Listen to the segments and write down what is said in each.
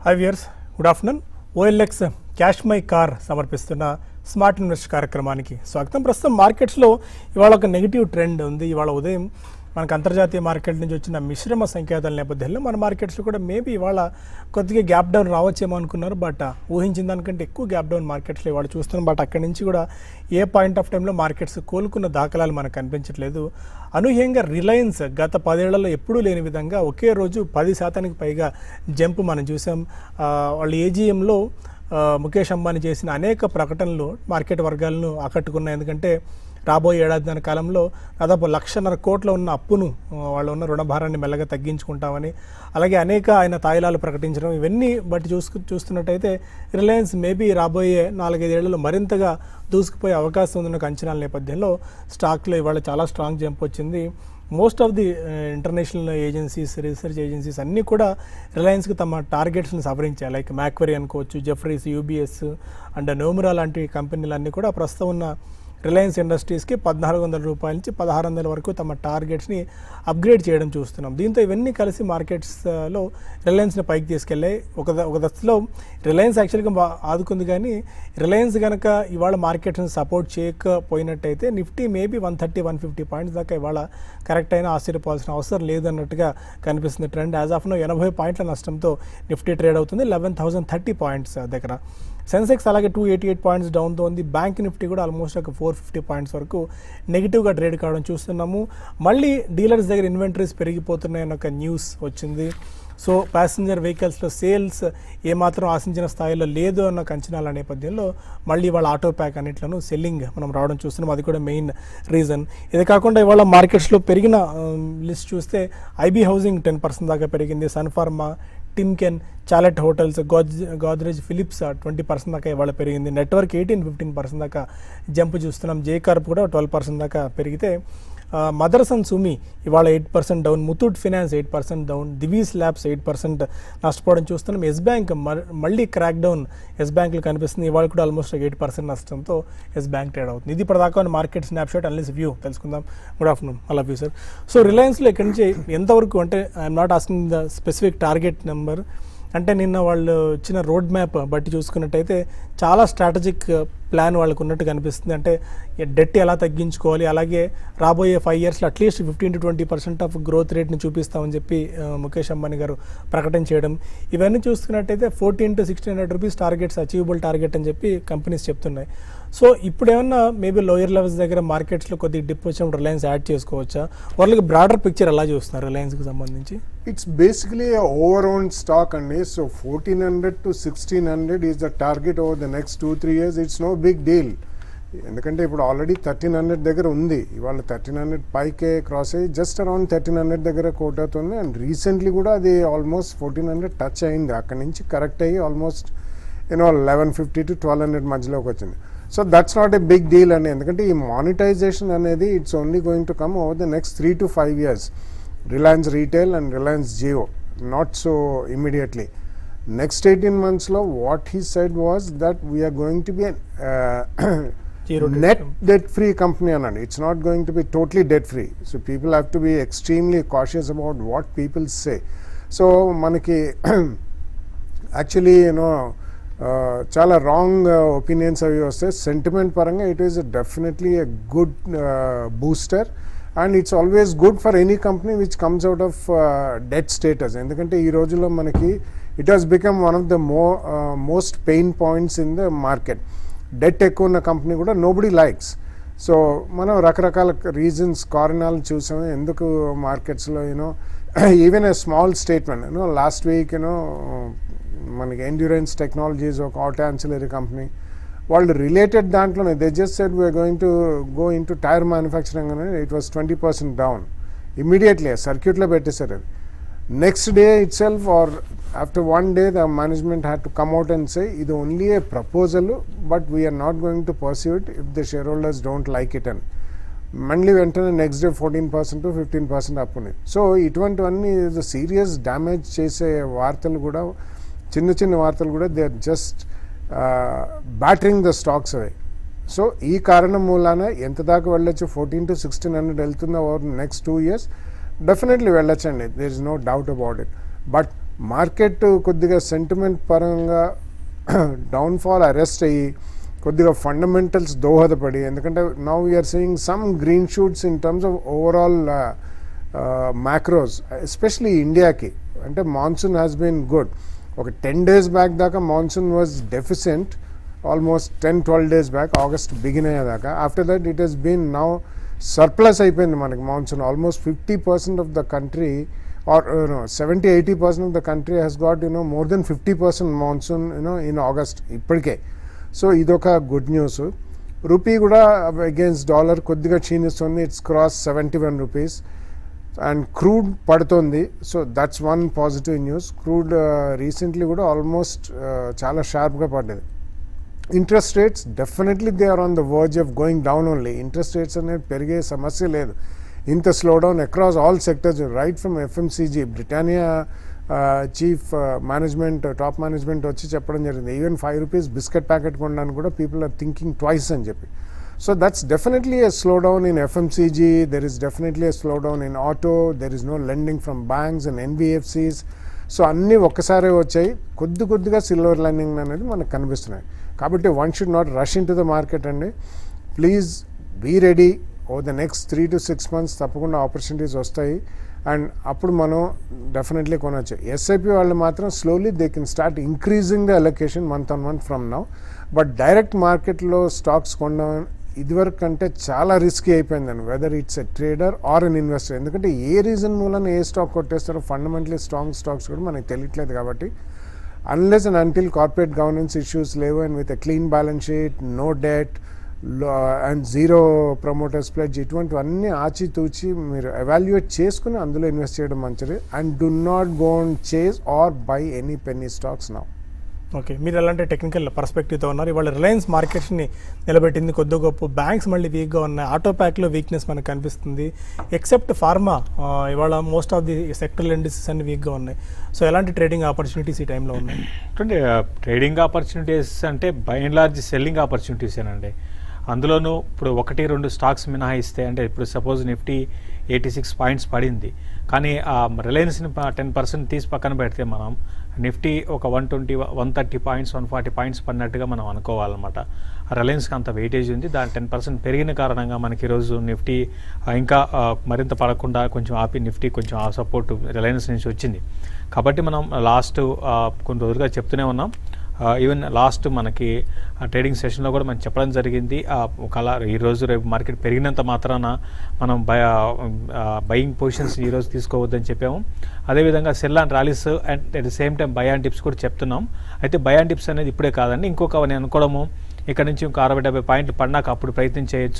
High viewers good afternoon OLX cash my car సమర్పిస్తున్న smart invest కార్యక్రమానికి స్వాగతం ప్రస్తుతం మార్కెట్స్లో ఇవాళ ఒక నెగిటివ్ ట్రెండ్ ఉంది ఇవాళ ఉదయం మనకు అంతర్జాతీయ మార్కెట్ నుంచి వచ్చిన మిశ్రమ సంకేతాల నేపథ్యంలో మన మార్కెట్స్లో కూడా మేబీ ఇవాళ కొద్దిగా గ్యాప్ డౌన్ రావచ్చేమో అనుకున్నారు బట్ ఊహించిన దానికంటే ఎక్కువ గ్యాప్ డౌన్ మార్కెట్స్లో ఇవాళ చూస్తున్నాం బట్ అక్కడి నుంచి కూడా ఏ పాయింట్ ఆఫ్ టైంలో మార్కెట్స్ కోలుకున్న దాఖలాలు మనకు కనిపించట్లేదు అనూహ్యంగా రిలయన్స్ గత పదేళ్లలో ఎప్పుడూ లేని విధంగా ఒకే రోజు పది శాతానికి పైగా జంప్ మనం చూసాం ఆ, వాళ్ళ ఏజీఎంలో ముఖేష్ అంబానీ చేసిన అనేక ప్రకటనలు మార్కెట్ వర్గాలను ఆకట్టుకున్నాయి ఎందుకంటే రాబోయే ఏడాది కాలంలో దాదాపు లక్షన్నర కోట్ల ఉన్న అప్పును ఆ, వాళ్ళు ఉన్న రుణ భారాన్ని మెల్లగా తగ్గించుకుంటామని అలాగే అనేక ఆయన తాయిలాలు ప్రకటించడం ఇవన్నీ బట్టి చూసుకు చూస్తున్నట్టయితే రిలయన్స్ మేబీ రాబోయే నాలుగైదేళ్లలో మరింతగా దూసుకుపోయే అవకాశం ఉందన్న ఒక అంచనాల నేపథ్యంలో స్టాక్లో ఇవాళ చాలా స్ట్రాంగ్ జంప్ వచ్చింది most of the international agencies research agencies అన్నీ కూడా రిలయన్స్కి తమ టార్గెట్స్ని సవరించాయి లైక్ మ్యాక్వరీ అనుకోవచ్చు జెఫ్రీస్ యూబీఎస్ అండ్ నోమురా లాంటి కంపెనీలన్నీ కూడా ప్రస్తుతం ఉన్న రిలయన్స్ ఇండస్ట్రీస్కి పద్నాలుగు వందల రూపాయల నుంచి పదహారు వందల వరకు తమ టార్గెట్స్ని అప్గ్రేడ్ చేయడం చూస్తున్నాం దీంతో ఇవన్నీ కలిసి మార్కెట్స్లో రిలయన్స్ని పైకి తీసుకెళ్ళాయి ఒక ద- ఒక దశలో రిలయన్స్ యాక్చువల్గా బా ఆదుకుంది కానీ రిలయన్స్ కనుక ఇవాళ మార్కెట్స్ని సపోర్ట్ చేయకపోయినట్టయితే Nifty maybe one thirty one fifty points దాకా ఇవాళ కరెక్ట్ అయినా ఆశ్చర్యపోవాల్సిన అవసరం లేదన్నట్టుగా కనిపిస్తుంది ట్రెండ్ యాజ్ ఆఫ్ నో ఎనభై పాయింట్ల నష్టంతో నిఫ్టీ ట్రేడ్ అవుతుంది లెవెన్ థౌసండ్ థర్టీ పాయింట్స్ దగ్గర సెన్సెక్స్ అలాగే టూ ఎయిటీ ఎయిట్ పాయింట్స్ డౌన్తో ఉంది బ్యాంక్ నిఫ్టీ కూడా ఆల్మోస్ట్ ఒక ఫోర్ ఫిఫ్టీ పాయింట్స్ వరకు నెగిటివ్గా ట్రేడ్ కావడం చూస్తున్నాము మళ్ళీ డీలర్స్ దగ్గర ఇన్వెంటరీస్ పెరిగిపోతున్నాయన్న ఒక న్యూస్ వచ్చింది సో ప్యాసింజర్ వెహికల్స్లో సేల్స్ ఏమాత్రం ఆశించిన స్థాయిలో లేదు అన్న ఒక అంచనాల నేపథ్యంలో మళ్ళీ వాళ్ళ ఆటో ప్యాక్ అన్నిట్లను సెల్లింగ్ మనం రావడం చూస్తున్నాం అది కూడా మెయిన్ రీజన్ ఇది కాకుండా ఇవాళ మార్కెట్స్లో పెరిగిన లిస్ట్ చూస్తే ఐబీ హౌసింగ్ టెన్ పర్సెంట్ దాకా పెరిగింది సన్ఫార్మా టిమ్కెన్ చాలెట్ హోటల్స్ గోజ్ గోద్రేజ్ ఫిలిప్స్ ట్వంటీ పర్సెంట్ దాకా ఇవాళ పెరిగింది నెట్వర్క్ ఎయిటీన్ ఫిఫ్టీన్ పర్సెంట్ దాకా జంప్ చూస్తున్నాం జే కార్ప్ కూడా ట్వెల్వ్ పర్సెంట్ దాకా పెరిగితే ఆ, మదర్స్ అండ్ సుమి ఇవాళ eight percent down Muthoot finance eight percent down Divi's labs eight percent నష్టపోవడం చూస్తున్నాం ఎస్ బ్యాంక్ మ- మళ్ళీ క్రాక్ డౌన్ ఎస్ బ్యాంక్లో కనిపిస్తుంది ఇవాళ కూడా ఆల్మోస్ట్ ఎయిట్ పర్సెంట్ నష్టంతో ఎస్ బ్యాంక్ ట్రేడ్ అవుతుంది ఇది ఇప్పటిదాకా మార్కెట్ స్నాప్షాట్ అన్లీస్ వ్యూ తెలుసుకుందాం గుడ్ ఆఫ్టర్నూన్ అలా వ్యూ సార్ సో రిలయన్స్లో ఇక్కడి నుంచి ఎంతవరకు అంటే I'm not asking the specific target number అంటే నిన్న వాళ్ళు ఇచ్చిన రోడ్ మ్యాప్ బట్టి చూసుకున్నట్టయితే చాలా స్ట్రాటజిక్ ప్లాన్ వాళ్ళకు ఉన్నట్టు కనిపిస్తుంది అంటే డెట్ ఎలా తగ్గించుకోవాలి అలాగే రాబోయే ఫైవ్ ఇయర్స్లో at least fifteen to twenty percent of growth రేట్ని చూపిస్తామని చెప్పి ఆ, ముఖేష్ అంబానీ గారు ప్రకటన చేయడం ఇవన్నీ చూసుకున్నట్టయితే fourteen to sixteen hundred rupees targets achievable target అని చెప్పి కంపెనీస్ చెప్తున్నాయి సో ఇప్పుడు ఏమన్నా మేబీ లోయర్ లెవెల్స్ దగ్గర మార్కెట్స్లో కొద్దిగా డిప్ వచ్చినప్పుడు రిలయన్స్ యాడ్ చేసుకోవచ్చా వాళ్ళకి బ్రాడర్ పిక్చర్ ఎలా చూస్తున్నారు రిలయన్స్కి సంబంధించి It's basically a overowned stock and so 1400 to 1600 is the target over the next two three years. It's no big deal. ఎందుకంటే ఇప్పుడు ఆల్రెడీ థర్టీన్ హండ్రెడ్ దగ్గర ఉంది ఇవాళ థర్టీన్ హండ్రెడ్ పైకే క్రాస్ అయ్యి జస్ట్ అరౌండ్ థర్టీన్ హండ్రెడ్ దగ్గర quote అవుతుంది and recently కూడా అది ఆల్మోస్ట్ ఫోర్టీన్ హండ్రెడ్ టచ్ అయింది అక్కడ నుంచి కరెక్ట్ అయ్యి almost you know eleven fifty to twelve hundred మధ్యలోకి వచ్చింది so that's not a big deal అండి ఎందుకంటే ఈ మానిటైజేషన్ అనేది it's only going to come over the next three to five years Reliance retail and Reliance Jio not so immediately next eighteen మంత్స్లో what he said was that we are going to be Zero debt నెట్ company. Debt free company అన్నాడు it's not going to be totally debt free so people have to be extremely cautious about what people say so మనకి actually you know చాలా wrong opinions అవి వస్తాయి sentiment పరంగా it is definitely a good booster and it's always good for any company which comes out of debt status ఎందుకంటే ఈ రోజుల్లో మనకి it has become one of the mo most pain points in the market debt ఎక్కువ ఉన్న company కూడా nobody likes so మనం రకరకాల reasons కారణాలు చూసాము ఎందుకు మార్కెట్స్లో you know even a small statement you know last week you know మనకి ఎండ్యూరెన్స్ టెక్నాలజీస్ ఒక ఆటో యాన్సిలరీ కంపెనీ వాళ్ళు రిలేటెడ్ దాంట్లోనే they just said we are going to go into tyre manufacturing అనేది it was twenty percent down immediately సర్క్యూట్లో పెట్టేశారు అది next day itself or after one day the management had to come out and say ఇది only a proposal but we are not going to perceive it if the shareholders don't like it అని మళ్ళీ వెంటనే next day fourteen percent to fifteen percent up ఉంది so ఇటువంటివన్నీ serious damage చేసే వార్తలు కూడా చిన్న చిన్న వార్తలు కూడా they are just battering the stocks అవే సో ఈ కారణం మూలాన ఎంత దాకా వెళ్ళొచ్చు ఫోర్టీన్ టు సిక్స్టీన్ హండ్రెడ్ వెళ్తుందో over next two years definitely వెళ్ళొచ్చండి there is no doubt about it but market కొద్దిగా సెంటిమెంట్ పరంగా డౌన్ఫాల్ అరెస్ట్ అయ్యి కొద్దిగా ఫండమెంటల్స్ దోహదపడి ఎందుకంటే now we are seeing some green shoots in terms of overall macros especially ఇండియాకి అంటే మాన్సూన్ హ్యాస్ బీన్ గుడ్ ఒక టెన్ డేస్ బ్యాక్ దాకా monsoon was deficient almost ten twelve days back August begin అయ్యేదాకా after that it has been now surplus అయిపోయింది మనకి monsoon almost fifty percent of the country or seventy eighty percent of the country has got you know more than fifty percent monsoon you know in August ఇప్పటికే so ఇదొక good news rupee కూడా against dollar కొద్దిగా క్షీణిస్తుంది it's cross seventy one rupees and crude పడుతుంది so that's one positive news crude recently కూడా almost చాలా షార్ప్గా పడ్డది interest rates definitely they are on the verge of going down only interest rates అనేది పెరిగే సమస్య లేదు ఇంత slow down across all sectors right from FMCG Britannia chief management top management వచ్చి చెప్పడం జరిగింది even five rupees biscuit packet కొనడానికి కూడా పీపుల్ ఆర్ థింకింగ్ ట్వైస్ అని చెప్పి so that's definitely a slow down in FMCG there is definitely a slow down in auto there is no lending from banks and NBFCs so అన్నీ ఒక్కసారే వచ్చాయి కొద్ది కొద్దిగా silver lining అనేది మనకు కనిపిస్తున్నాయి కాబట్టి one should not rush into the market అండి please be ready oh the next three to six months తప్పకుండా ఆపర్చునిటీస్ వస్తాయి అండ్ అప్పుడు మనం డెఫినెట్లీ కొనవచ్చు ఎస్ఐపి వాళ్ళు మాత్రం slowly they can start increasing the allocation month on month from now but direct మార్కెట్లో stocks కొనడం ఇదివరకు కంటే చాలా రిస్కీ అయిపోయిందండి whether it's a trader or an investor ఎందుకంటే ఏ రీజన్ మూలన ఏ స్టాక్ కొట్టేస్తారో ఫండమెంటలీ స్ట్రాంగ్ స్టాక్స్ కూడా మనకి తెలియట్లేదు కాబట్టి unless and until corporate governance issues లేవు and with a clean balance sheet no debt and zero promoters pledge ఇటువంటివన్నీ ఆచితూచి మీరు ఎవాల్యుయేట్ చేసుకుని అందులో ఇన్వెస్ట్ చేయడం మంచిది and do not go and chase or buy any penny stocks now okay మీరు ఎలాంటి టెక్నికల్ పర్స్పెక్టివ్తో ఉన్నారు ఇవాళ రిలయన్స్ మార్కెట్స్ని నిలబెట్టింది కొద్ది గొప్ప బ్యాంక్స్ మళ్ళీ వీక్గా ఉన్నాయి ఆటో ప్యాక్లో వీక్నెస్ మనకు కనిపిస్తుంది ఎక్సెప్ట్ ఫార్మా ఇవాళ most of the sectoral industries అన్ని వీక్గా ఉన్నాయి సో ఎలాంటి ట్రేడింగ్ ఆపర్చునిటీస్ ఈ టైంలో ఉన్నాయి అంటే ట్రేడింగ్ ఆపర్చునిటీస్ అంటే by and large selling opportunities ఏనండి అందులోనూ ఇప్పుడు ఒకటి రెండు స్టాక్స్ మినహాయిస్తే అంటే ఇప్పుడు suppose Nifty eighty six points పడింది కానీ ఆ రిలయన్స్ని టెన్ పర్సెంట్ తీసి పక్కన పెడితే మనం నిఫ్టీ ఒక one twenty one thirty points one forty points పడినట్టుగా మనం అనుకోవాలన్నమాట రిలయన్స్కి అంత వెయిటేజ్ ఉంది దాని టెన్ పర్సెంట్ పెరిగిన కారణంగా మనకి ఈరోజు నిఫ్టీ ఆ, ఇంకా ఆ, మరింత పడకుండా కొంచెం ఆపి నిఫ్టీ కొంచెం ఆ సపోర్ట్ రిలయన్స్ నుంచి వచ్చింది కాబట్టి మనం లాస్ట్ కొన్ని రోజులుగా చెప్తూనే ఉన్నాం ఈవెన్ లాస్ట్ మనకి ట్రేడింగ్ సెషన్లో కూడా మనం చెప్పడం జరిగింది ఆ, ఒకలా ఈరోజు రేపు మార్కెట్ పెరిగినంత మాత్రాన మనం బై బయింగ్ పొజిషన్స్ ఈరోజు తీసుకోవద్దని చెప్పాము అదేవిధంగా sell and rallies and at the same time buy and tips కూడా చెప్తున్నాం అయితే బై అండ్ టిప్స్ అనేది ఇప్పుడే కాదండి ఇంకొక నేను అనుకోవడము ఇక్కడ నుంచి ఇంకో అరవై డెబ్బై పాయింట్లు పడినాక అప్పుడు ప్రయత్నం చేయొచ్చు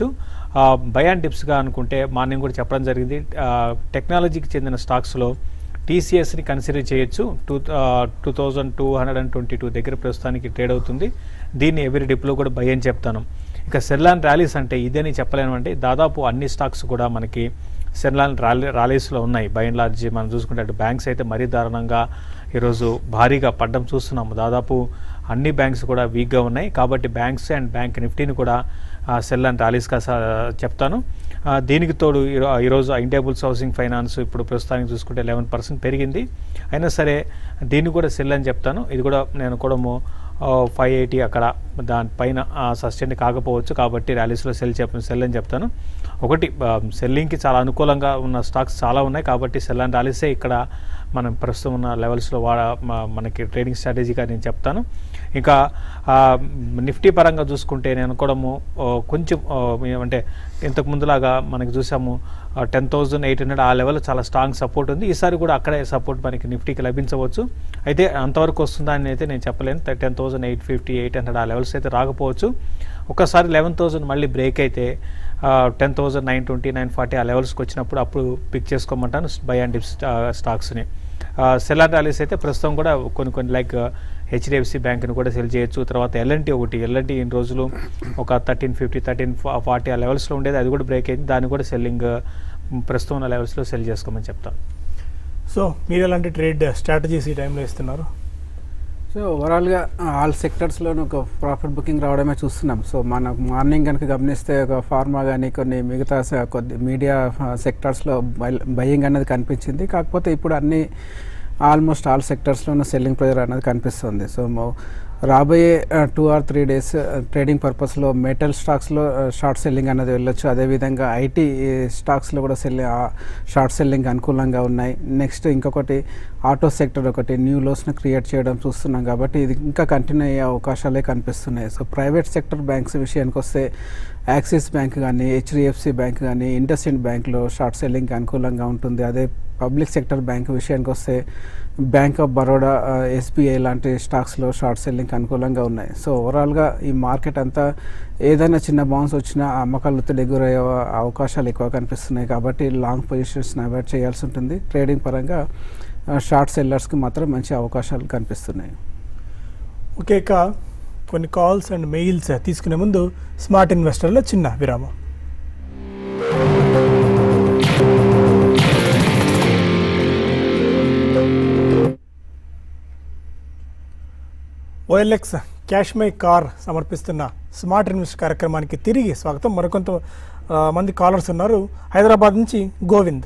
బై అండ్ టిప్స్గా అనుకుంటే మార్నింగ్ కూడా చెప్పడం జరిగింది టెక్నాలజీకి చెందిన స్టాక్స్లో టీసీఎస్ని కన్సిడర్ చేయొచ్చు two two thousand two hundred and twenty two దగ్గర ప్రస్తుతానికి ట్రేడ్ అవుతుంది దీన్ని ఎవరి డిప్లో కూడా బై అని చెప్తాను ఇక సెర్లాన్ ర్యాలీస్ అంటే ఇదని చెప్పలేను అంటే దాదాపు అన్ని స్టాక్స్ కూడా మనకి సెర్లాన్ ర్యాలీ ర్యాలీస్లో ఉన్నాయి బై అండ్ లార్జ్ మనం చూసుకుంటే అటు బ్యాంక్స్ అయితే మరీ దారుణంగా ఈరోజు భారీగా పడ్డం చూస్తున్నాము దాదాపు అన్ని బ్యాంక్స్ కూడా వీక్గా ఉన్నాయి కాబట్టి బ్యాంక్స్ అండ్ బ్యాంక్ నిఫ్టీని కూడా సెల్ అండ్ ర్యాలీస్గా స- చెప్తాను ఆ, దీనికి తోడు ఈరో- ఈరోజు ఇండియాబుల్స్ హౌసింగ్ ఫైనాన్స్ ఇప్పుడు ప్రస్తుతానికి చూసుకుంటే లెవెన్ పర్సెంట్ పెరిగింది అయినా సరే దీన్ని కూడా సెల్ అని చెప్తాను ఇది కూడా నేను కూడా ఫైవ్ ఎయిటీ అక్కడ దానిపైన సస్టైన్ కాకపోవచ్చు కాబట్టి ర్యాలీస్లో సెల్ చెప్ సెల్ అని చెప్తాను ఒకటి సెల్లింగ్కి చాలా అనుకూలంగా ఉన్న స్టాక్స్ చాలా ఉన్నాయి కాబట్టి సెల్ అండ్ ర్యాలీసే ఇక్కడ మనం ప్రస్తుతం ఉన్న లెవెల్స్లో వాడ మ- మనకి ట్రేడింగ్ స్ట్రాటజీగా నేను చెప్తాను ఇంకా ఆ, నిఫ్టీ పరంగా చూసుకుంటే నేను అనుకోవడము ఓ, కొంచెం ఓ, అంటే ఇంతకు ముందులాగా మనకి చూసాము టెన్ థౌజండ్ ఎయిట్ హండ్రెడ్ ఆ లెవెల్ చాలా స్ట్రాంగ్ సపోర్ట్ ఉంది ఈసారి కూడా అక్కడే సపోర్ట్ మనకి నిఫ్టీకి లభించవచ్చు అయితే అంతవరకు వస్తుందా అని అయితే నేను చెప్పలేను ten thousand eight fifty eight hundred ఆ లెవెల్స్ అయితే రాకపోవచ్చు ఒకసారి లెవెన్ థౌసండ్ మళ్ళీ బ్రేక్ అయితే ten thousand nine twenty nine forty ఆ లెవెల్స్కి వచ్చినప్పుడు అప్పుడు పిక్ చేసుకోమంటాను బై అండ్ డిప్ స్టాక్స్ని సెల్లార్ ర్యాలీస్ అయితే ప్రస్తుతం కూడా కొన్ని కొన్ని లైక్ హెచ్డిఎఫ్సి బ్యాంక్ని కూడా సెల్ చేయొచ్చు తర్వాత ఎల్ఎన్టీ ఒకటి ఎల్ఎన్టీ ఇన్ని రోజులు ఒక థర్టీన్ ఫిఫ్టీ థర్టీన్ ఫార్టీ ఆ లెవెల్స్లో ఉండేది అది కూడా బ్రేక్ అయింది దాన్ని కూడా సెల్లింగ్ ప్రస్తుతం ఉన్న లెవెల్స్లో సెల్ చేసుకోమని చెప్తాను సో మీరు ఎలాంటి ట్రేడ్ స్ట్రాటజీస్ ఈ టైంలో ఇస్తున్నారు సో ఓవరాల్గా ఆల్ సెక్టర్స్లోనూ ఒక ప్రాఫిట్ బుకింగ్ రావడమే చూస్తున్నాం సో మన మార్నింగ్ కనుక గమనిస్తే ఒక ఫార్మా కానీ కొన్ని మిగతా స- కొద్ది మీడియా సెక్టర్స్లో బయింగ్ అనేది కనిపించింది కాకపోతే ఇప్పుడు అన్ని ఆల్మోస్ట్ ఆల్ సెక్టర్స్లోనూ సెల్లింగ్ ప్రెజర్ అనేది కనిపిస్తుంది సో mo- రాబోయే two or three days trading పర్పస్లో మెటల్ స్టాక్స్లో షార్ట్ సెల్లింగ్ అనేది వెళ్ళొచ్చు అదేవిధంగా ఐటీ స్టాక్స్లో కూడా సెల్ షార్ట్ సెల్లింగ్ అనుకూలంగా ఉన్నాయి నెక్స్ట్ ఇంకొకటి ఆటో సెక్టర్ ఒకటి న్యూ లోస్ని క్రియేట్ చేయడం చూస్తున్నాం కాబట్టి ఇది ఇంకా కంటిన్యూ అయ్యే అవకాశాలే కనిపిస్తున్నాయి సో ప్రైవేట్ సెక్టర్ బ్యాంక్స్ విషయానికి వస్తే యాక్సిస్ బ్యాంక్ కానీ హెచ్డిఎఫ్సి బ్యాంక్ కానీ ఇండస్ఇండ్ బ్యాంక్లో షార్ట్ సెల్లింగ్ అనుకూలంగా ఉంటుంది అదే పబ్లిక్ సెక్టర్ బ్యాంక్ విషయానికి వస్తే బ్యాంక్ ఆఫ్ బరోడా ఎస్బీఐ లాంటి స్టాక్స్లో షార్ట్ సెల్లింగ్ అనుకూలంగా ఉన్నాయి సో ఓవరాల్గా ఈ మార్కెట్ అంతా ఏదైనా చిన్న బౌన్స్ వచ్చినా ఆ అమ్మకాలు ఒత్తిడి ఎగురయ్యే అవకాశాలు ఎక్కువ కనిపిస్తున్నాయి కాబట్టి లాంగ్ పొజిషన్స్ని అవాయిడ్ చేయాల్సి ఉంటుంది ట్రేడింగ్ పరంగా షార్ట్ సెల్లర్స్కి మాత్రం మంచి అవకాశాలు కనిపిస్తున్నాయి ఓకే ఇక కొన్ని కాల్స్ అండ్ మెయిల్స్ తీసుకునే ముందు స్మార్ట్ ఇన్వెస్టర్లో చిన్న విరామం ఓఎల్ఎక్స్ క్యాష్ మై కార్ సమర్పిస్తున్న స్మార్ట్ ఇన్వెస్ట్ కార్యక్రమానికి తిరిగి స్వాగతం మరికొంత ఆ, మంది కాలర్స్ ఉన్నారు హైదరాబాద్ నుంచి గోవింద్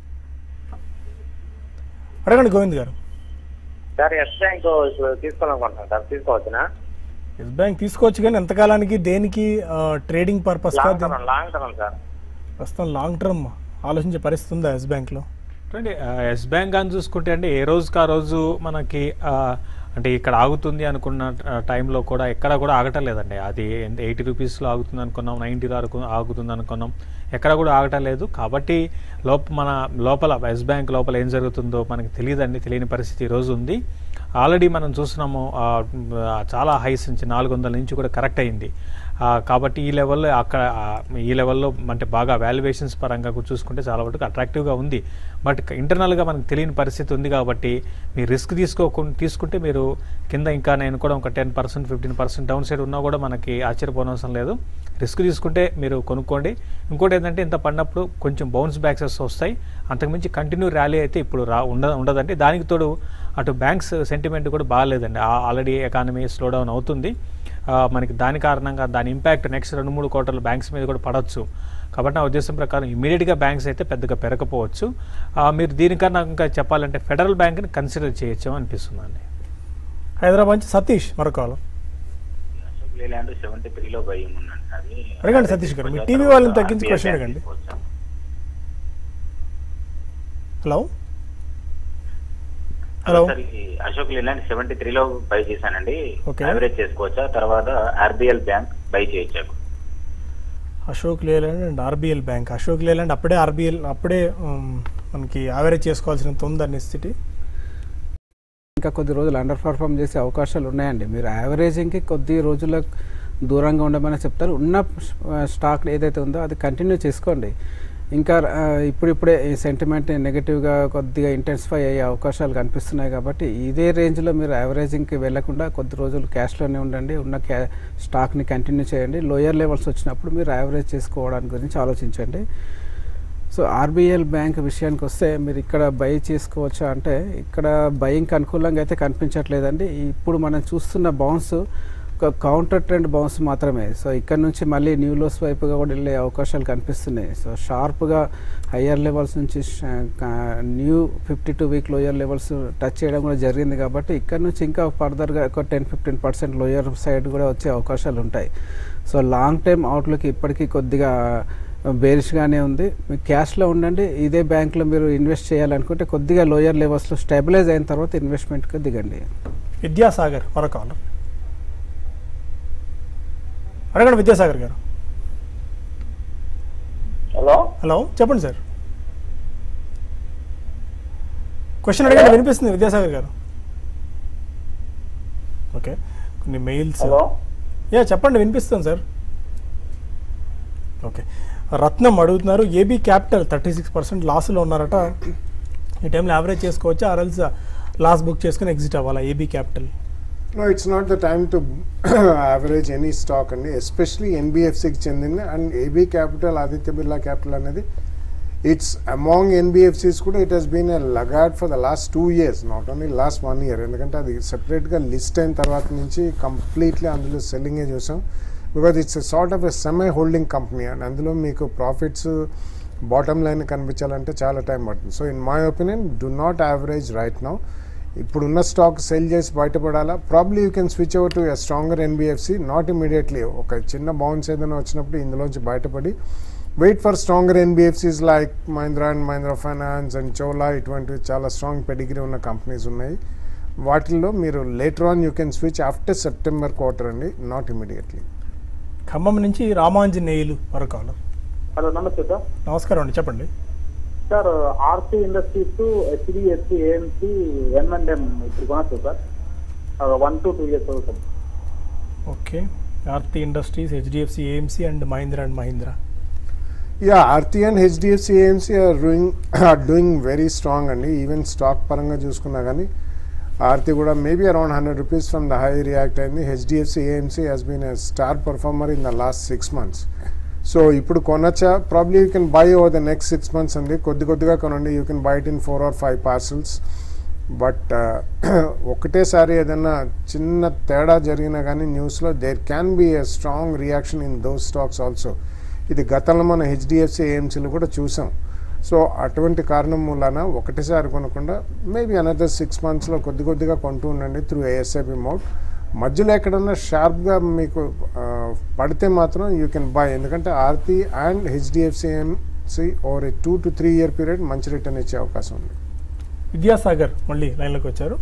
అడగండి గోవింద్ గారు సార్ ఎస్ బ్యాంక్ తీసుకోవాలనుకుంటున్నాను సార్ తీసుకోవచ్చునా ఎస్ బ్యాంక్ తీసుకోవచ్చు కానీ ఎంతకాలానికి దేనికి ఆ, ట్రేడింగ్ పర్పస్గా long term long term sir ప్రస్తుతం లాంగ్ టర్మ్ ఆలోచించే పరిస్థితి ఉందా ఎస్ బ్యాంక్లో చూడండి ఎస్ బ్యాంక్ అని చూసుకుంటే అంటే ఏ రోజుకి ఆ రోజు మనకి ఆ, అంటే ఇక్కడ ఆగుతుంది అనుకున్న ఆ, టైంలో కూడా ఎక్కడ కూడా ఆగటం లేదండి అది ఎయిటీ రూపీస్లో ఆగుతుంది అనుకున్నాం నైంటీలో ఆగుతుంది అనుకున్నాం ఎక్కడ కూడా ఆగటం లేదు కాబట్టి లోప మన లోపల ఎస్ బ్యాంక్ లోపల ఏం జరుగుతుందో మనకి తెలియదండి తెలియని పరిస్థితి ఈరోజు ఉంది ఆల్రెడీ మనం చూస్తున్నాము ఆ, ఆ, చాలా హైస్ నుంచి నాలుగు వందల నుంచి కూడా కరెక్ట్ అయింది ఆ, కాబట్టి ఈ లెవెల్లో అక్కడ ఆ, ఈ లెవెల్లో అంటే బాగా వాల్యుయేషన్స్ పరంగా కూడా చూసుకుంటే చాలా వరకు అట్రాక్టివ్గా ఉంది బట్ ఇంటర్నల్గా మనకు తెలియని పరిస్థితి ఉంది కాబట్టి మీరు రిస్క్ తీసుకోకుండా తీసుకుంటే మీరు కింద ఇంకా నేను కూడా ఒక ten percent fifteen percent down side ఉన్నా కూడా మనకి ఆశ్చర్యపోనవసరం లేదు రిస్క్ తీసుకుంటే మీరు కొనుక్కోండి ఇంకోటి ఏంటంటే ఇంత పడినప్పుడు కొంచెం బౌన్స్ బ్యాక్సెస్ వస్తాయి అంతకుమించి కంటిన్యూ ర్యాలీ అయితే ఇప్పుడు రా ఉండ ఉండదండి దానికి తోడు అటు బ్యాంక్స్ సెంటిమెంట్ కూడా బాగాలేదండి ఆల్రెడీ ఎకానమీ స్లో డౌన్ అవుతుంది ఆ, మనకి దాని కారణంగా దాని ఇంపాక్ట్ నెక్స్ట్ రెండు మూడు క్వార్టర్లు బ్యాంక్స్ మీద కూడా పడవచ్చు కాబట్టి నా ఉద్దేశం ప్రకారం ఇమీడియట్గా బ్యాంక్స్ అయితే పెద్దగా పెరగకపోవచ్చు ఆ, మీరు దీనికన్నా ఇంకా చెప్పాలంటే ఫెడరల్ బ్యాంక్ని కన్సిడర్ చేయొచ్చు అనిపిస్తుందండి హైదరాబాద్ నుంచి సతీష్ మరో కాలం అశోక్ లేలాండ్ సెవెంటీ త్రీలో భయం ఉందండి అది అడగండి సతీష్ గారు. మీ టీవీ వాళ్ళని తగ్గించి క్వశ్చన్ అడగండి. హలో హలో సార్ ఈ అశోక్ లేలాండ్ సెవెంటీ త్రీలో బై చేశానండి Okay. యావరేజ్ చేసుకోవచ్చా తర్వాత ఆర్బిఎల్ బ్యాంక్ బై చేయొచ్చా Ashok Leyland and RBL bank Ashok Leyland అప్పుడే ఆర్బిఎల్ అప్పుడే ఉమ్, మనకి యావరేజ్ చేసుకోవాల్సినంత ఉంది నెసిటీ ఇంకా కొద్ది రోజులు అండర్ పర్ఫామ్ చేసే అవకాశాలు ఉన్నాయండి మీరు యావరేజింగ్కి కొద్ది రోజుల దూరంగా ఉండమని చెప్తారు ఉన్న స్టాక్ ఏదైతే ఉందో అది కంటిన్యూ చేసుకోండి ఇంకా ఆ, ఇప్పుడిప్పుడే ఈ సెంటిమెంట్ నెగిటివ్గా కొద్దిగా ఇంటెన్సిఫై అయ్యే అవకాశాలు కనిపిస్తున్నాయి కాబట్టి ఇదే రేంజ్లో మీరు యావరేజింగ్కి వెళ్లకుండా కొద్ది రోజులు క్యాష్లోనే ఉండండి ఉన్న క్యా స్టాక్ని కంటిన్యూ చేయండి లోయర్ లెవెల్స్ వచ్చినప్పుడు మీరు యావరేజ్ చేసుకోవడానికి గురించి ఆలోచించండి సో ఆర్బీఎల్ బ్యాంక్ విషయానికి వస్తే మీరు ఇక్కడ బై చేసుకోవచ్చా అంటే ఇక్కడ బయింగ్కి అనుకూలంగా అయితే కనిపించట్లేదండి ఇప్పుడు మనం చూస్తున్న బౌన్స్ ఒక కౌంటర్ ట్రెండ్ బౌన్స్ మాత్రమే సో ఇక్కడ నుంచి మళ్ళీ న్యూ లోస్ వైపుగా కూడా వెళ్ళే అవకాశాలు కనిపిస్తున్నాయి సో షార్ప్గా హయ్యర్ లెవెల్స్ నుంచి new fifty two week lower levels touch చేయడం కూడా జరిగింది కాబట్టి ఇక్కడ నుంచి ఇంకా ఫర్దర్గా ఒక ten fifteen percent lower side కూడా వచ్చే అవకాశాలు ఉంటాయి సో లాంగ్ టైమ్ అవుట్లుక్ ఇప్పటికీ కొద్దిగా బేరిష్గానే ఉంది మీరు క్యాష్లో ఉండండి ఇదే బ్యాంక్లో మీరు ఇన్వెస్ట్ చేయాలనుకుంటే కొద్దిగా లోయర్ లెవెల్స్లో స్టెబిలైజ్ అయిన తర్వాత ఇన్వెస్ట్మెంట్కి దిగండి విద్యాసాగర్ మరో కాలం అడగండి విద్యాసాగర్ గారు హలో హలో చెప్పండి సార్ క్వశ్చన్ అడగండి వినిపిస్తుంది విద్యాసాగర్ గారు ఓకే కొన్ని మెయిల్స్ హలో యా చెప్పండి వినిపిస్తుంది సార్ ఓకే రత్నం అడుగుతున్నారు AB capital thirty six percent లాస్లో ఉన్నారట ఈ టైంలో యావరేజ్ చేసుకోవచ్చా ఆర్ఎల్స్ లాస్ బుక్ చేసుకుని ఎగ్జిట్ అవ్వాలా AB capital No, it's not the time to average any stock అండి ఎస్పెషలీ ఎన్బిఎఫ్సికి చెందింది and AB capital Aditya Birla capital అనేది ఇట్స్ అమాంగ్ ఎన్బిఎఫ్సిస్ కూడా it has been a laggard for the last two years not only last one year ఎందుకంటే అది సెపరేట్గా list అయిన తర్వాత నుంచి కంప్లీట్లీ అందులో సెల్లింగే చూసాం because it's sort of a semi holding company and అందులో మీకు ప్రాఫిట్స్ బాటమ్ లైన్ కనిపించాలంటే చాలా టైం పడుతుంది so in my opinion do not average right now ఇప్పుడున్న స్టాక్ సెల్ చేసి బయటపడాలా probably you can switch over to a stronger NBFC not immediately ఒక చిన్న బౌన్స్ ఏదైనా వచ్చినప్పుడు ఇందులోంచి బయటపడి wait for stronger NBFCs like Mahindra and Mahindra finance and Chola ఇటువంటివి చాలా స్ట్రాంగ్ పెడిగ్రీ ఉన్న కంపెనీస్ ఉన్నాయి వాటిల్లో మీరు later on you can switch after September quarter అండి నాట్ ఇమీడియట్లీ ఖమ్మం నుంచి రామాంజనేయులు మరో కాలర్ హలో నమస్తే సార్ నమస్కారం అండి చెప్పండి sir RC industries HDFC AMC M and M ఇప్పుడు కొనచ్చు sir one to two years అవుతుంది okay Aarti industries HDFC AMC and Mahindra and Mahindra yeah Aarti and HDFC AMC are doing are doing very strong అండి ఈవెన్ స్టాక్ పరంగా చూసుకున్నా కానీ ఆర్తి కూడా maybe around hundred rupees from the high react అయింది HDFC AMC has been a star performer in the last six months so ఇప్పుడు కొనచ్చా probably you can buy over the next six months అండి కొద్ది కొద్దిగా కొనండి you can buy it in four or five parcels but ఒకటేసారి ఏదైనా చిన్న తేడా జరిగినా కానీ న్యూస్లో there can be a strong reaction in those stocks also ఇది గతంలో మన హెచ్డిఎఫ్సి ఏఎంసీలు కూడా చూసాం సో అటువంటి కారణం మూలాన ఒకటేసారి కొనకుండా మేబీ అనదర్ సిక్స్ మంత్స్లో కొద్ది కొద్దిగా కొంటూ ఉండండి త్రూ ఏఎస్ఐపి మోడ్ మధ్యలో ఎక్కడన్నా షార్ప్గా మీకు ఆ, పడితే మాత్రం యూ కెన్ బై ఎందుకంటే Aarti and HDFC AMC over a two to three year period మంచి రిటర్న్ ఇచ్చే అవకాశం ఉంది విద్యాసాగర్ మళ్ళీ లైన్లోకి వచ్చారు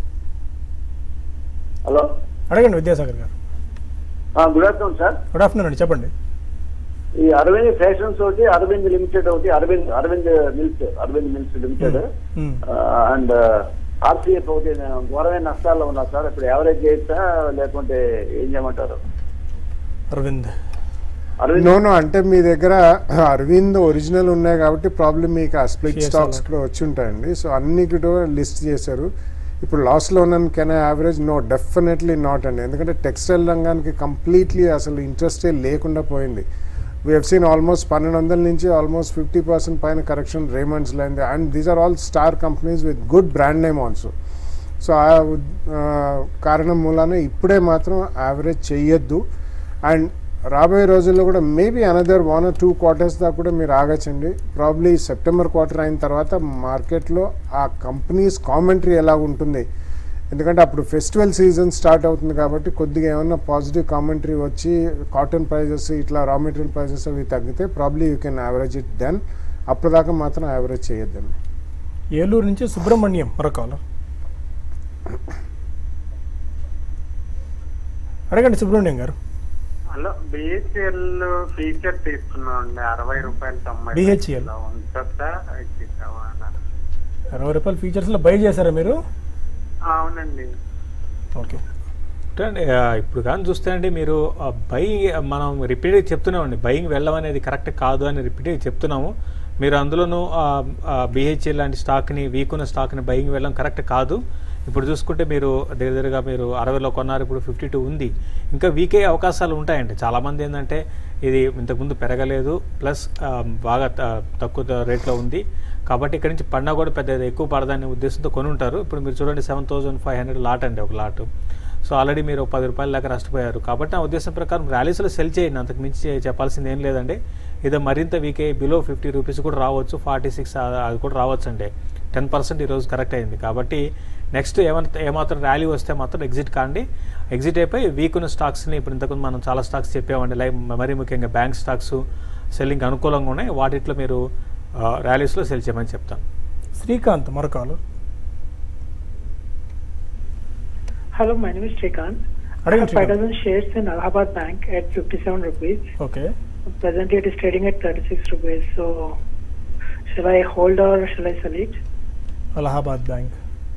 హలో అడగండి విద్యాసాగర్ గారు good afternoon sir good afternoon అండి చెప్పండి ఈ అరవింద్ ఫ్యాషన్స్ ఒకటి అరవింద్ లిమిటెడ్ ఒకటి Arvind Arvind mills Arvind mills limited మ్మ్. అండ్ ఆర్సీఎఫ్ ఒకటి నేను ఘోరమైన నష్టాల్లో ఉన్నా సార్ ఇప్పుడు ఎవరేజ్ చేయొచ్చా లేకుంటే ఏం చేయమంటారు అరవింద్ అరవింద్ నో నో అంటే మీ దగ్గర అరవింద్ ఒరిజినల్ ఉన్నాయి కాబట్టి ప్రాబ్లం మీకు ఆ స్ప్లిట్ Yes, స్టాక్స్ అలా. కూడా వచ్చి ఉంటాయండి సో అన్ని కూడా లిస్ట్ చేశారు ఇప్పుడు లాస్లో ఉన్నాను can average no definitely not అండి ఎందుకంటే టెక్స్టైల్ రంగానికి కంప్లీట్లీ అసలు ఇంట్రెస్టే లేకుండా పోయింది వీ హెవ్ సీన్ ఆల్మోస్ట్ పన్నెండు వందల నుంచి ఆల్మోస్ట్ ఫిఫ్టీ పర్సెంట్ పైన కరెక్షన్ రేమండ్స్లో అయింది and these are all star companies with good brand name also so ఆ ఉద్- ఆ, కారణం మూలాన ఇప్పుడే మాత్రం యావరేజ్ చెయ్యొద్దు అండ్ రాబోయే రోజుల్లో కూడా maybe another one or two quarters దాకా కూడా మీరు ఆగచ్చండి ప్రాబ్లీ సెప్టెంబర్ క్వార్టర్ అయిన తర్వాత మార్కెట్లో ఆ కంపెనీస్ కామెంటరీ ఎలా ఉంటుంది ఎందుకంటే అప్పుడు ఫెస్టివల్ సీజన్ స్టార్ట్ అవుతుంది కాబట్టి కొద్దిగా ఏమన్నా పాజిటివ్ కామెంటరీ వచ్చి కాటన్ ప్రైజెస్ ఇట్లా రా మెటీరియల్ ప్రైజెస్ అవి తగ్గితే probably you can average it then అప్పటిదాకా మాత్రం యావరేజ్ చేయొద్దండి ఏలూరు నుంచి సుబ్రహ్మణ్యం మరో కాలర్ అడగండి సుబ్రహ్మణ్యం గారు హలో బిహెచ్ఎల్ ఫీచర్ తీసుకున్నాం అండి అరవై రూపాయలు తొంభై BHL? పైసలు ఉంచొచ్చా ఇది కావాలా? అరవై రూపాయల ఫీచర్స్లో బై చేశారా మీరు అవునండి ఓకే అంటే, ఆ, ఇప్పుడు కానీ చూస్తే అండి మీరు బై మనం రిపీటెడ్ చెప్తున్నామండి బయింగ్ వెళ్ళడం అనేది కరెక్ట్ కాదు అని రిపీటెడ్ చెప్తున్నాము మీరు అందులోనూ బిహెచ్ఎల్ లాంటి స్టాక్ని వీక్ ఉన్న స్టాక్ని బయింగ్ వెళ్ళడం కరెక్ట్ కాదు ఇప్పుడు చూసుకుంటే మీరు దగ్గర దగ్గరగా మీరు అరవైలో కొన్నారు ఇప్పుడు ఫిఫ్టీ టూ ఉంది ఇంకా వీక్ అయ్యే అవకాశాలు ఉంటాయండి చాలామంది ఏంటంటే ఇది ఇంతకుముందు పెరగలేదు ప్లస్ బాగా త- తక్కువ రేట్లో ఉంది కాబట్టి ఇక్కడ నుంచి పడినా కూడా పెద్ద ఎక్కువ పడదనే ఉద్దేశంతో కొని ఉంటారు ఇప్పుడు మీరు చూడండి seven thousand five hundred lot అండి ఒక లాట్ సో ఆల్రెడీ మీరు ఒక పది రూపాయల దాకా నష్టపోయారు కాబట్టి నా ఉద్దేశం ప్రకారం ర్యాలీస్లో సెల్ చేయండి అంతకు మించి చే- చెప్పాల్సింది ఏం లేదండి ఇది మరింత వీక్ అయ్యి బిలో ఫిఫ్టీ రూపీస్ కూడా రావచ్చు ఫార్టీ సిక్స్ అది కూడా రావచ్చు అండి టెన్ పర్సెంట్ ఈరోజు కరెక్ట్ అయింది కాబట్టి నెక్స్ట్ ఏమంత ఏమాత్రం ర్యాలీ వస్తే మాత్రం ఎగ్జిట్ కాండి ఎగ్జిట్ అయిపోయి వీక్ ఉన్న స్టాక్స్ని ఇప్పుడు ఇంతకుముందు మనం చాలా స్టాక్స్ చెప్పామండి లైక్ మరీ ముఖ్యంగా బ్యాంక్ స్టాక్స్ సెల్లింగ్ అనుకూలంగా ఉన్నాయి వాటిట్లో మీరు ర్యాలీస్లో సెల్ చేయమని చెప్తాను శ్రీకాంత్ మరో caller Hello, my name is Srikanth. I Aren't have you? 5,000 shares in Allahabad Bank at 57 rupees. Okay Presently, it is trading at 36 rupees. So, shall I hold or shall I sell it? Allahabad bank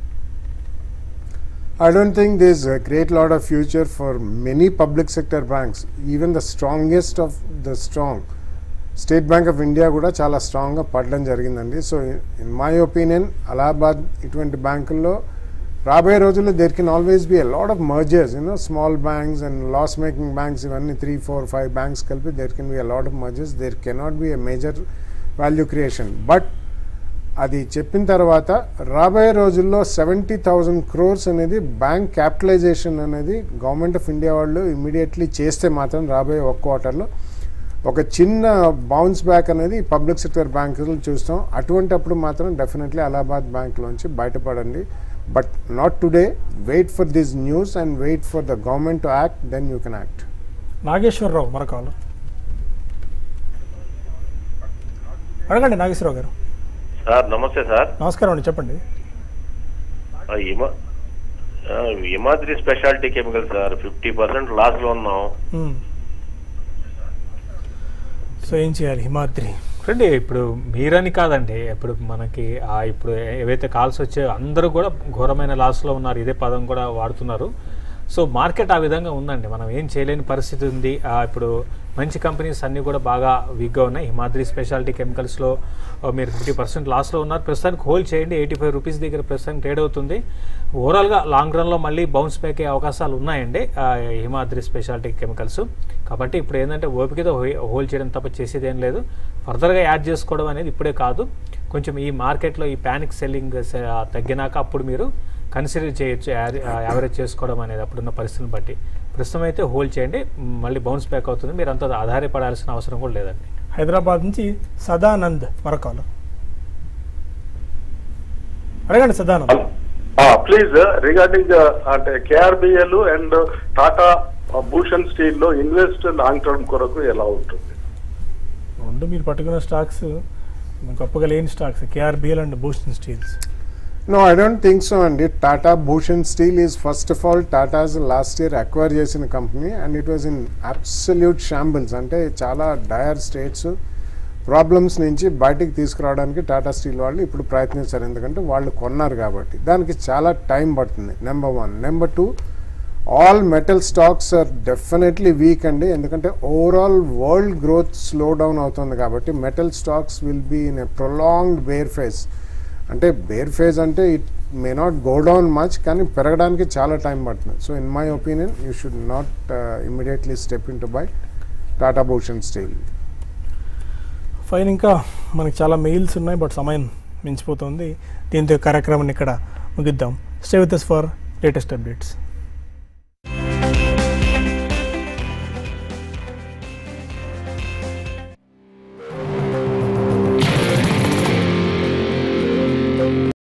I don't think there's a great lot of future for many public sector banks, even the strongest of the strong. State bank of India కూడా చాలా స్ట్రాంగ్గా పడడం జరిగిందండి so in my opinion Allahabad ఇటువంటి బ్యాంకుల్లో రాబోయే రోజుల్లో there can always be a lot of mergers you know small banks and loss making banks ఇవన్నీ త్రీ ఫోర్ ఫైవ్ బ్యాంక్స్ కలిపి there can be a lot of mergers there cannot be a major value creation but అది చెప్పిన తర్వాత రాబోయే రోజుల్లో seventy thousand crores అనేది bank capitalization అనేది government of India వాళ్ళు ఇమీడియట్లీ చేస్తే మాత్రం రాబోయే ఒక క్వార్టర్లో ఒక చిన్న బౌన్స్ బ్యాక్ అనేది పబ్లిక్ సెక్టర్ బ్యాంకులు చూస్తాం అటువంటప్పుడు మాత్రం డెఫినెట్లీ అలహాబాద్ బ్యాంక్లోంచి బయటపడండి but not today wait for this news and wait for the government to act then you can act Nageswara Rao మరొక కాల్ అడగండి నాగేశ్వరరావు గారు సార్ నమస్తే సార్ నమస్కారం అండి చెప్పండి ఆ, హిమ- ఆ, Himadri speciality chemical sir fifty percent loss లో ఉన్నాం మ్మ్. సో ఏం చేయాలి హిమాద్రి చూడండి ఇప్పుడు మీరని కాదండి ఇప్పుడు మనకి ఆ ఇప్పుడు ఏవైతే కాల్స్ వచ్చాయో అందరూ కూడా ఘోరమైన లాస్లో ఉన్నారు ఇదే పదం కూడా వాడుతున్నారు సో మార్కెట్ ఆ విధంగా ఉందండి మనం ఏం చేయలేని పరిస్థితి ఉంది ఆ, ఇప్పుడు మంచి కంపెనీస్ అన్నీ కూడా బాగా వీక్గా ఉన్నాయి హిమాద్రి స్పెషాలిటీ కెమికల్స్లో ఆ, మీరు ఫిఫ్టీ పర్సెంట్ లాస్లో ఉన్నారు ప్రస్తుతానికి హోల్డ్ చేయండి ఎయిటీ ఫైవ్ రూపీస్ దగ్గర ప్రస్తుతానికి ట్రేడ్ అవుతుంది ఓవరాల్గా లాంగ్ రన్లో మళ్ళీ బౌన్స్ బ్యాక్ అయ్యే అవకాశాలు ఉన్నాయండి ఆ, హిమాద్రి స్పెషాలిటీ కెమికల్స్ కాబట్టి ఇప్పుడు ఏంటంటే ఓపికతో హోల్- హోల్డ్ చేయడం తప్ప చేసేది ఏం లేదు ఫర్దర్గా యాడ్ చేసుకోవడం అనేది ఇప్పుడే కాదు కొంచెం ఈ మార్కెట్లో ఈ ప్యానిక్ సెల్లింగ్ తగ్గినాక అప్పుడు మీరు కన్సిడర్ చేయొచ్చు యావ- యావరేజ్ చేసుకోవడం అనేది అప్పుడున్న పరిస్థితిని బట్టి ప్రస్తుతం అయితే హోల్డ్ చేయండి మ్, మళ్ళీ బౌన్స్ బ్యాక్ అవుతుంది మీరు అంత ఆధారపడాల్సిన అవసరం కూడా లేదండి హైదరాబాద్ నుంచి సదానంద్ మరొక కాల్ అడగండి సదానంద్ ప్లీజ్ రిగార్డింగ్ అంటే KRBL and Tata Bhushan steel లో ఇన్వెస్ట్ లాంగ్ టర్మ్ కొరకు ఎలా ఉంటుంది రెండు మీరు పట్టుకున్న స్టాక్స్ గొప్పగా లేని stocks KRBL and Bhushan steels no I don't think so అండి Tata Bhushan steel is first of all Tatas last year acquire చేసిన company and it was in absolute shambles అంటే చాలా డయర్ స్టేట్స్ ప్రాబ్లమ్స్ నుంచి బయటికి తీసుకురావడానికి టాటా స్టీల్ వాళ్ళు ఇప్పుడు ప్రయత్నించారు ఎందుకంటే వాళ్ళు కొన్నారు కాబట్టి దానికి చాలా టైం పడుతుంది number one number two all metal stocks are definitely weak అండి ఎందుకంటే overall world growth slow down అవుతుంది కాబట్టి metal stocks will be in a prolonged bear phase అంటే బేర్ ఫేజ్ అంటే it may not go down much కానీ పెరగడానికి చాలా time పడుతుంది so in my opinion you should not immediately step in to buy Tata Bhushan steel fine ఇంకా మనకి చాలా mails ఉన్నాయి బట్ సమయం మించిపోతుంది దీంతో ఈ కార్యక్రమాన్ని ఇక్కడ ముగిద్దాం stay with for latest updates